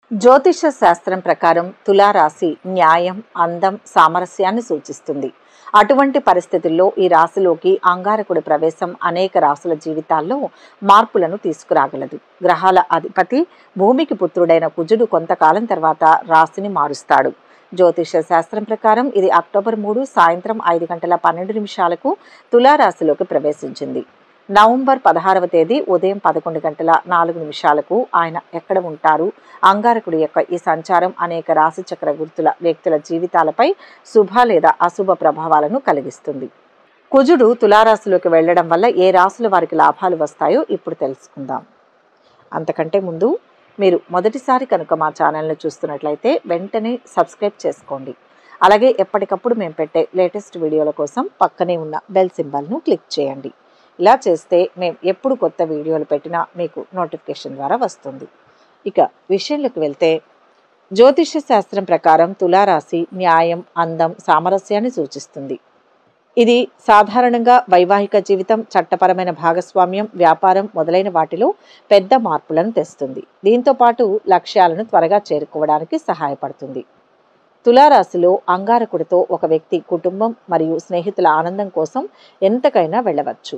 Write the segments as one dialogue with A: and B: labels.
A: జ్యోతిష శాస్త్రం ప్రకారం తులారాశి న్యాయం అందం సామరస్యాన్ని సూచిస్తుంది అటువంటి పరిస్థితుల్లో ఈ రాశిలోకి అంగారకుడి ప్రవేశం అనేక రాసుల జీవితాల్లో మార్పులను తీసుకురాగలదు గ్రహాల అధిపతి భూమికి పుత్రుడైన కుజుడు కొంతకాలం తర్వాత రాశిని మారుస్తాడు జ్యోతిష శాస్త్రం ప్రకారం ఇది అక్టోబర్ మూడు సాయంత్రం ఐదు గంటల పన్నెండు నిమిషాలకు తులారాశిలోకి ప్రవేశించింది నవంబర్ పదహారవ తేదీ ఉదయం పదకొండు గంటల నాలుగు నిమిషాలకు ఆయన ఎక్కడ ఉంటారు అంగారకుడి యొక్క ఈ సంచారం అనేక రాశి చక్ర గుర్తుల వ్యక్తుల జీవితాలపై శుభ లేదా అశుభ ప్రభావాలను కలిగిస్తుంది కుజుడు తులారాశిలోకి వెళ్ళడం వల్ల ఏ రాశుల వారికి లాభాలు వస్తాయో ఇప్పుడు తెలుసుకుందాం అంతకంటే ముందు మీరు మొదటిసారి కనుక మా ఛానల్ని చూస్తున్నట్లయితే వెంటనే సబ్స్క్రైబ్ చేసుకోండి అలాగే ఎప్పటికప్పుడు మేము పెట్టే లేటెస్ట్ వీడియోల కోసం పక్కనే ఉన్న బెల్ సింబల్ను క్లిక్ చేయండి ఇలా చేస్తే మేము ఎప్పుడు కొత్త వీడియోలు పెట్టినా మీకు నోటిఫికేషన్ ద్వారా వస్తుంది ఇక విషయంలోకి వెళ్తే జ్యోతిష శాస్త్రం ప్రకారం తులారాశి న్యాయం అందం సామరస్యాన్ని సూచిస్తుంది ఇది సాధారణంగా వైవాహిక జీవితం చట్టపరమైన భాగస్వామ్యం వ్యాపారం మొదలైన వాటిలో పెద్ద మార్పులను తెస్తుంది దీంతో పాటు లక్ష్యాలను త్వరగా చేరుకోవడానికి సహాయపడుతుంది తులారాశిలో అంగారకుడితో ఒక వ్యక్తి కుటుంబం మరియు స్నేహితుల ఆనందం కోసం ఎంతకైనా వెళ్ళవచ్చు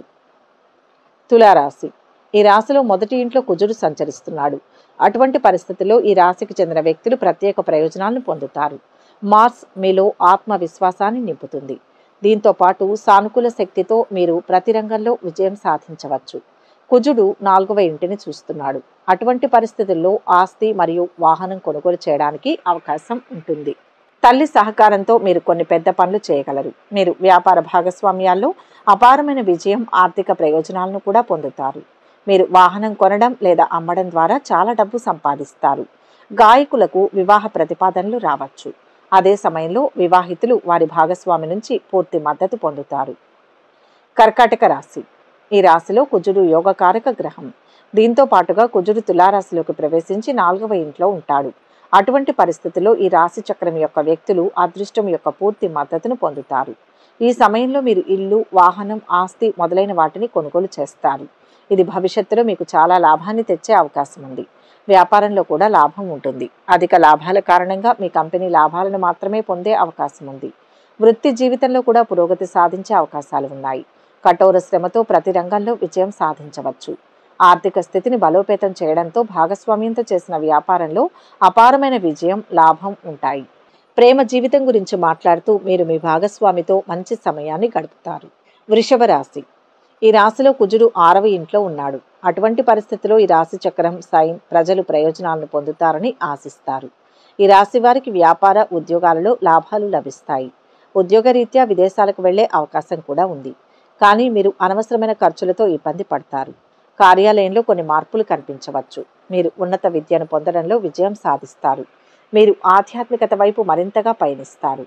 A: తులారాశి ఈ రాశిలో మొదటి ఇంట్లో కుజుడు సంచరిస్తున్నాడు అటువంటి పరిస్థితుల్లో ఈ రాశికి చెందిన వ్యక్తులు ప్రత్యేక ప్రయోజనాలను పొందుతారు మార్స్ మీలో ఆత్మవిశ్వాసాన్ని నింపుతుంది దీంతో పాటు సానుకూల శక్తితో మీరు ప్రతి రంగంలో విజయం సాధించవచ్చు కుజుడు నాలుగవ ఇంటిని చూస్తున్నాడు అటువంటి పరిస్థితుల్లో ఆస్తి మరియు వాహనం కొనుగోలు చేయడానికి అవకాశం ఉంటుంది తల్లి సహకారంతో మీరు కొన్ని పెద్ద పనులు చేయగలరు మీరు వ్యాపార భాగస్వామ్యాల్లో అపారమైన విజయం ఆర్థిక ప్రయోజనాలను కూడా పొందుతారు మీరు వాహనం కొనడం లేదా అమ్మడం ద్వారా చాలా డబ్బు సంపాదిస్తారు గాయకులకు వివాహ ప్రతిపాదనలు రావచ్చు అదే సమయంలో వివాహితులు వారి భాగస్వామి నుంచి పూర్తి మద్దతు పొందుతారు కర్కాటక రాశి ఈ రాశిలో కుజుడు యోగకారక గ్రహం దీంతో పాటుగా కుజుడు తులారాశిలోకి ప్రవేశించి నాలుగవ ఇంట్లో ఉంటాడు అటువంటి పరిస్థితుల్లో ఈ రాశి చక్రం యొక్క వ్యక్తులు అదృష్టం యొక్క పూర్తి మద్దతును పొందుతారు ఈ సమయంలో మీరు ఇల్లు వాహనం ఆస్తి మొదలైన వాటిని కొనుగోలు చేస్తారు ఇది భవిష్యత్తులో మీకు చాలా లాభాన్ని తెచ్చే అవకాశం ఉంది వ్యాపారంలో కూడా లాభం ఉంటుంది అధిక లాభాల కారణంగా మీ కంపెనీ లాభాలను మాత్రమే పొందే అవకాశం ఉంది వృత్తి జీవితంలో కూడా పురోగతి సాధించే అవకాశాలు ఉన్నాయి కఠోర శ్రమతో ప్రతి రంగంలో విజయం సాధించవచ్చు ఆర్థిక స్థితిని బలోపేతం చేయడంతో భాగస్వామ్యంతో చేసిన వ్యాపారంలో అపారమైన విజయం లాభం ఉంటాయి ప్రేమ జీవితం గురించి మాట్లాడుతూ మీరు మీ భాగస్వామితో మంచి సమయాన్ని గడుపుతారు వృషభ రాశి ఈ రాశిలో కుజుడు ఆరవ ఇంట్లో ఉన్నాడు అటువంటి పరిస్థితిలో ఈ రాశి చక్రం సైన్ ప్రజలు ప్రయోజనాలను పొందుతారని ఆశిస్తారు ఈ రాశి వారికి వ్యాపార ఉద్యోగాలలో లాభాలు లభిస్తాయి ఉద్యోగరీత్యా విదేశాలకు వెళ్లే అవకాశం కూడా ఉంది కానీ మీరు అనవసరమైన ఖర్చులతో ఇబ్బంది పడతారు కార్యాలయంలో కొన్ని మార్పులు కనిపించవచ్చు మీరు ఉన్నత విద్యను పొందడంలో విజయం సాధిస్తారు మీరు ఆధ్యాత్మికత వైపు మరింతగా పయనిస్తారు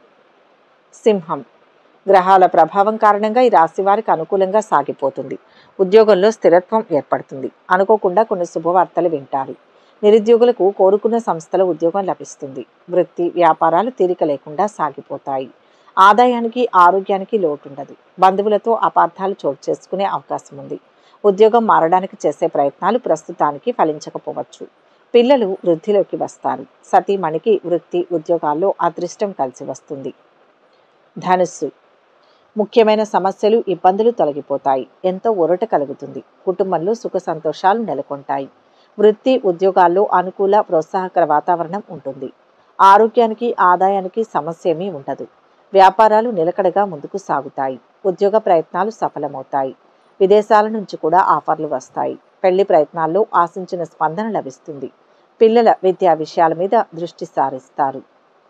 A: సింహం గ్రహాల ప్రభావం కారణంగా ఈ రాశి వారికి అనుకూలంగా సాగిపోతుంది ఉద్యోగంలో స్థిరత్వం ఏర్పడుతుంది అనుకోకుండా కొన్ని శుభవార్తలు వింటారు నిరుద్యోగులకు కోరుకున్న సంస్థలో ఉద్యోగం లభిస్తుంది వృత్తి వ్యాపారాలు తీరిక లేకుండా సాగిపోతాయి ఆదాయానికి ఆరోగ్యానికి లోటుండదు బంధువులతో అపార్థాలు చోటు చేసుకునే అవకాశం ఉంది ఉద్యోగం మారడానికి చేసే ప్రయత్నాలు ప్రస్తుతానికి ఫలించకపోవచ్చు పిల్లలు వృద్ధిలోకి వస్తారు సతీమణికి వృత్తి ఉద్యోగాల్లో అదృష్టం కలిసి వస్తుంది ధనుస్సు ముఖ్యమైన సమస్యలు ఇబ్బందులు తొలగిపోతాయి ఎంతో ఊరట కలుగుతుంది కుటుంబంలో సుఖ సంతోషాలు నెలకొంటాయి వృత్తి ఉద్యోగాల్లో అనుకూల ప్రోత్సాహకర వాతావరణం ఉంటుంది ఆరోగ్యానికి ఆదాయానికి సమస్య ఏమీ ఉండదు వ్యాపారాలు నిలకడగా ముందుకు సాగుతాయి ఉద్యోగ ప్రయత్నాలు సఫలమవుతాయి విదేశాల నుంచి కూడా ఆఫర్లు వస్తాయి పెళ్లి ప్రయత్నాల్లో ఆశించిన స్పందన లభిస్తుంది పిల్లల విద్యా విషయాల మీద దృష్టి సారిస్తారు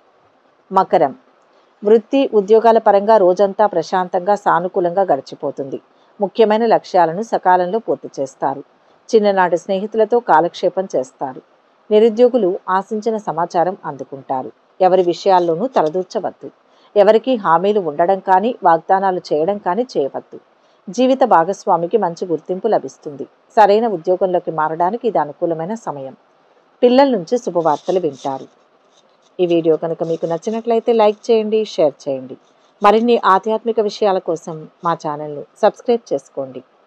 A: మకరం వృత్తి ఉద్యోగాల పరంగా రోజంతా ప్రశాంతంగా సానుకూలంగా గడిచిపోతుంది ముఖ్యమైన లక్ష్యాలను సకాలంలో పూర్తి చేస్తారు చిన్ననాటి స్నేహితులతో కాలక్షేపం చేస్తారు నిరుద్యోగులు ఆశించిన సమాచారం అందుకుంటారు ఎవరి విషయాల్లోనూ తలదూర్చవద్దు ఎవరికి హామీలు ఉండడం కానీ వాగ్దానాలు చేయడం కానీ చేయవద్దు జీవిత భాగస్వామికి మంచి గుర్తింపు లభిస్తుంది సరైన ఉద్యోగంలోకి మారడానికి ఇది అనుకూలమైన సమయం పిల్లల నుంచి శుభవార్తలు వింటారు ఈ వీడియో కనుక మీకు నచ్చినట్లయితే లైక్ చేయండి షేర్ చేయండి మరిన్ని ఆధ్యాత్మిక విషయాల కోసం మా ఛానల్ని సబ్స్క్రైబ్ చేసుకోండి